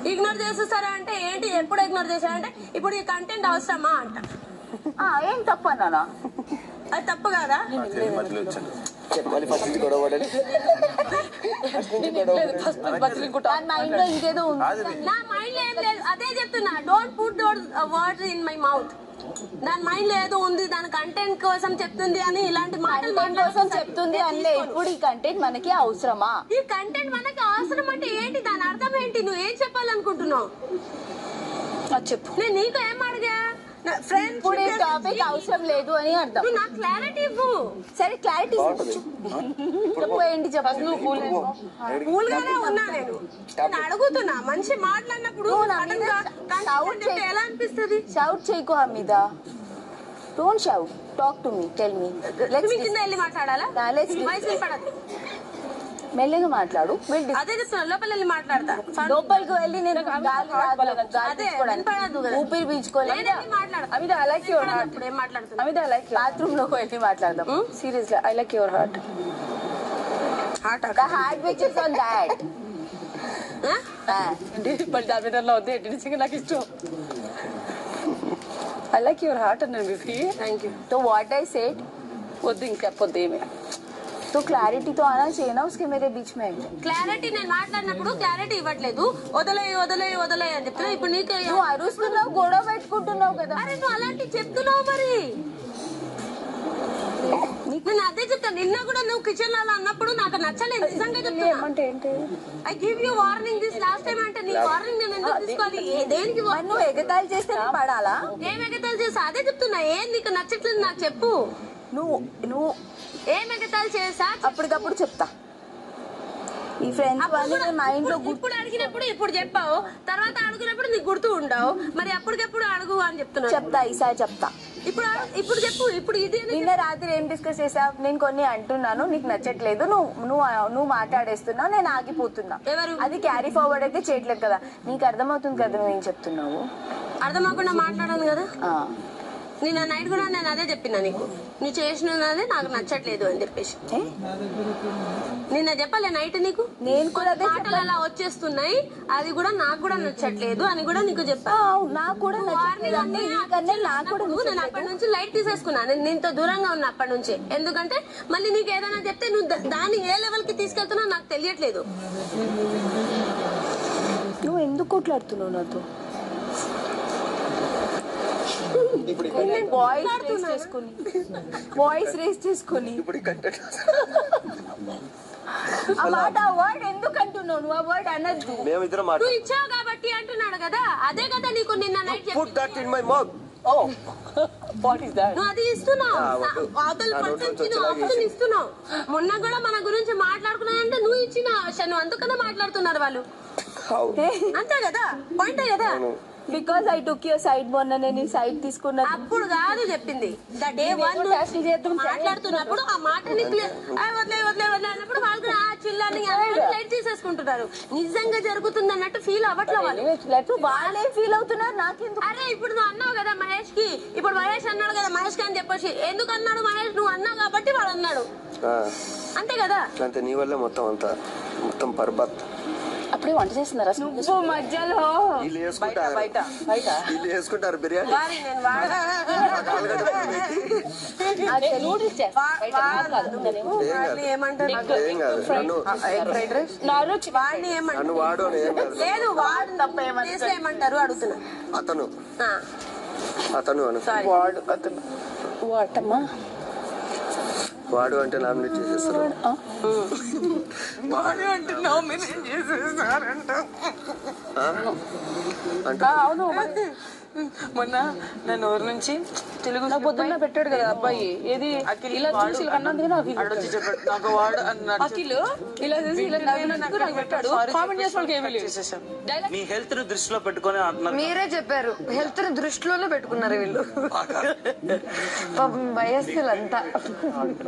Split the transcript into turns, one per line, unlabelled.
Ignore చేసేస్తారా అంటే ఏంటి ఎప్పుడు ఇగ్నోర్ చేశారంటే ఇప్పుడు ఈ కంటెంట్ అవసరమా అంట
ఆ, ఏం తప్పు అన్నానా
అది తప్పు కదా
మధ్యలో వచ్చాను
మళ్ళీ ఫస్ట్ నుంచి గొడవ పడండి
దాని మైండ్ లో ఇంకేదో ఉంది
నా మైండ్ లో ఏం లేదు అదే చెప్తున్నా don't put those words in my mouth దాని మైండ్ లో ఏదో ఉంది దాని కంటెంట్ కోసం చెప్తుంది అని ఇలాంటి మాటలు
కంటెంట్ కోసం
మాట్లాడడం
చెప్తుంది
నేను
అంటే
తీసుకోను.
ఇప్పుడు ఈ కంటెంట్ మనకి అవసరమా
ఈ కంటెంట్ మనకి అవసరం అంటే ఏంటి దాని అర్థం ఏంటి నువ్వు ఏం చెప్పాలనుకుంటున్నావు
చెప్పు
నేను నీకు ఏం అడిగా ఫ్రెండ్స్
ఇప్పుడు ఈ టాపిక్ అవసరం లేదు అని అర్థం
నువ్వు నాకు క్లారిటీ ఇవ్వు
సరే క్లారిటీ చెప్పు ఏంటి చెప్పు నువ్వు
కూల్ గానే ఉన్నా నేను నేను అడుగుతున్నా మనిషి మాట్లాడినప్పుడు
నువ్వు నా
sudden
మీద
గా
shout
content అంటే
చేయి.
ఎలా అనిపిస్తుంది
షౌట్ చేయకు మీద don't shout talk to me tell me
మీ కింద వెళ్ళి మాట్లాడాలా
Yeah, let's do-
వాయిస్ వినపడదు
మెల్లగా మాట్లాడు We'll dis-
అదే చెప్తున్నా లోపల వెళ్ళి మాట్లాడతా
లోపలికి వెళ్ళి నేను గాలి రాగలను, గాలి
అదే,
తీసుకోవడానికి.
వినపడదు కదా.
ఊపిరి పీల్చుకోలేదు
నేను వెళ్ళి మాట్లాడతా
Amida, I like your heart.
ఇప్పుడు ఏం మాట్లాడుతున్నా
Amida, I like your
bathroom లోకి వెళ్ళి మాట్లాడదాం
Seriously, I like your heart.
The heart which is on that.
ఆ?
Ah.
బట్ దాని మీద అలా వద్దు ఎట్టి నిజంగా నాకు ఇష్టం ఐ లైక్ యువర్ హార్ట్ అన్నాను బిఫీ
థ్యాంక్ యూ
तो what I said
వద్దు ఇంకా పొద్దు ఏమి
तो क्लैरिटी तो आना चाहिए ना उसके मेरे बीच में
క్లారిటీ నేను మాట్లాడినప్పుడు క్లారిటీ ఇవ్వట్లేదు వదిలే వదిలే వదిలే అని చెప్తున్నా ఇప్పుడు నీకు
నువ్వు అరుస్తున్నావు గొడవ పెట్టుకుంటున్నావు కదా
అరే నువ్వు అలాంటి చెప్తున్నావు మరి నేను అదే చెప్తాను నిన్న కూడా నువ్వు కిచెన్ అలా అన్నప్పుడు నాకు నచ్చలేదు నిజంగా చెప్తున్నా
అంటే ఏంటి
I give you warning this last time అంటే నీ వార్నింగ్ నేను ఎందుకు తీసుకోవాలి ఏ- దేనికి
మరి నువ్వు ఎగతాళి చేస్తే నేను పడాలా
ఏం ఎగతాలు చేసా అదే చెప్తున్నా ఏం నీకు నచ్చట్లేదు నాకు చెప్పు
నువ్వు నువ్వు
ఏం ఎగతాలు చేసా
అప్పటికప్పుడు చెప్తా ఈ ఫ్రెండ్స్ వాళ్ళు నీ మైండ్ లో
ఇప్పుడు- ఇప్పుడు అడిగినప్పుడు ఇప్పుడు చెప్పావు తర్వాత అడిగినప్పుడు నీకు గుర్తు ఉండవు మరి అప్పటికెప్పుడు అడుగు అని చెప్తున్నా
చెప్తా ఈసారి చెప్తా
ఇప్పుడు ఇప్పుడు చెప్పు ఇప్పుడు ఇది అని
నిన్న రాత్రి ఏం డిస్కస్ చేసావు నేను కొన్ని అంటున్నాను నీకు నచ్చట్లేదు నువ్వు నువ్వు నువ్వు మాట్లాడేస్తున్నావు నేను ఆగిపోతున్నా
ఎవరు?
అది క్యారీ ఫార్వర్డ్ అయితే చేయట్లేదు కదా నీకు అర్థమవుతుంది కదా నువ్వు ఏం చెప్తున్నావు
అర్థమవకుండా మాట్లాడాను కదా
ఆ.
నిన్న నైట్ కూడా నేను అదే చెప్పినా నీకు నువ్వు చేసినది నాకు నచ్చట్లేదు అని చెప్పేసి
ఏ?
నిన్న చెప్పలే నైట్ నీకు
నేను కూడా అదే
మాటలు అలా వచ్చేస్తున్నాయి అది కూడా నాకు కూడా నచ్చట్లేదు అని కూడా నీకు చెప్పా
ఆ, నాకు కూడా నచ్చట్లేదు అంటే నీకన్నా నాకు కూడా
నువ్వు నేను అప్పటి నుంచి లైట్ తీసేసుకున్నా నేను నీతో దూరంగా ఉన్నా అప్పటి నుంచి ఎందుకంటే మళ్ళీ నీకు ఏదైనా చెప్తే నువ్వు దా- దాన్ని ఏ లెవెల్ కి తీసుకెళ్తున్నావు నాకు తెలియట్లేదు
నువ్వు ఎందుకు కొట్లాడుతున్నావు నాతో వాయిస్ రేస్ చేసుకొని వాయిస్ రేస్ చేసుకొని
ఇప్పుడు ఈ కంటెంట్
ఆ మాట ఆ వర్డ్ ఎందుకు అంటున్నావు నువ్వు ఆ వర్డ్ అనద్దు
మేమిద్దరం మాట
నువ్వు ఇచ్చావు కాబట్టి అంటున్నాడు కదా అదే కదా నీకు నిన్న night
put that in my mouth
oh what is that
నువ్వు అది ఇస్తున్నావు
ఆ, వద్దు.
అవతల
ఆ,
పర్సన్
నోట్లో
నువ్వు
వచ్చేలాగా
ఆప్షన్ ఇస్తున్నావు మొన్న కూడా మన గురించి మాట్లాడుకున్నానంటే నువ్వు ఇచ్చిన ఆప్షన్ అందుకనే మాట్లాడుతున్నారు వాళ్ళు అంతే కదా పాయింటే కదా
because I took your side మొన్న నేను ఈ సైడ్ తీసుకున్నా
అప్పుడు కాదు చెప్పింది ద డే వన్ మాట్లాడుతున్నప్పుడు ఆ మాటని clear- ఆ, వదిలే వదిలే వదిలే అన్నప్పుడు వాళ్ళు ఆ చిల్లని లైట్ తీసేసుకుంటున్నారు నిజంగా జరుగుతుంది అన్నట్టు ఫీల్ అవ్వట్లే వాళ్ళు
లేకపోతే వాళ్ళే ఫీల్ అవుతున్నారు నాకెందుకు
అరే ఇప్పుడు నువ్వు అన్నావు కదా మహేష్ కి ఇప్పుడు మహేష్ అన్నాడు కదా మహేష్ కి అని చెప్పేసి ఎందుకు అన్నాడు మహేష్ నువ్వు అన్నావు కాబట్టి వాడు అన్నాడు అంతే కదా
అంతే నీ వల్లే మొత్తం అంతా మొత్తం పర్బత్
అప్పుడే వంట చేస్తున్నారా
నువ్వు మధ్యలో
వీళ్ళు వేసుకుంటారు
బయట బయట
వీళ్ళు వేసుకుంటారు బిర్యానీ
వారి నేను వాడ
ఆలుగడ్డ పెట్టి
నూడిల్స్ చేస్తా బయట నాకు కాదు. నేనేమో
వాడిని ఏమంటారు
ఏం కాదు నన్ను
ఫ్రైడ్ రైస్ నాలో
వాడిని ఏమంటారు
నన్ను వాడు అని ఏం కాదు
లేదు వాడు చేస్తే ఏమంటారు అడుగుతున్నా
అతను
ఆ,
అతను అను
సారీ
వాడు అతను వాటమ్మా
వాడు అంటే నామినేట్ చేసేస్తారు
వాడు అంటే నామినేట్ చేసేసారంట
ఆ? అంటే
అవును మొన్న నా నోరు నుంచి తెలుగు నాకు పొద్దున్న పెట్టాడు కదా అబ్బాయి ఏది ఇలా చూసి ఇలా అన్నందుకు నాకు నాకు వాడు అఖిల్ ఇలా చూసి ఇలా నవ్వినందుకు నాకు పెట్టాడు కామెంట్ చేసిన వాళ్ళకి ఏమీ లేదు
మీ హెల్త్ ని దృష్టిలో పెట్టుకొని అంటున్నారు
మీరే చెప్పారు హెల్త్ ని దృష్టిలోనే పెట్టుకున్నారు వీళ్ళు పాపం వయస్సులంతా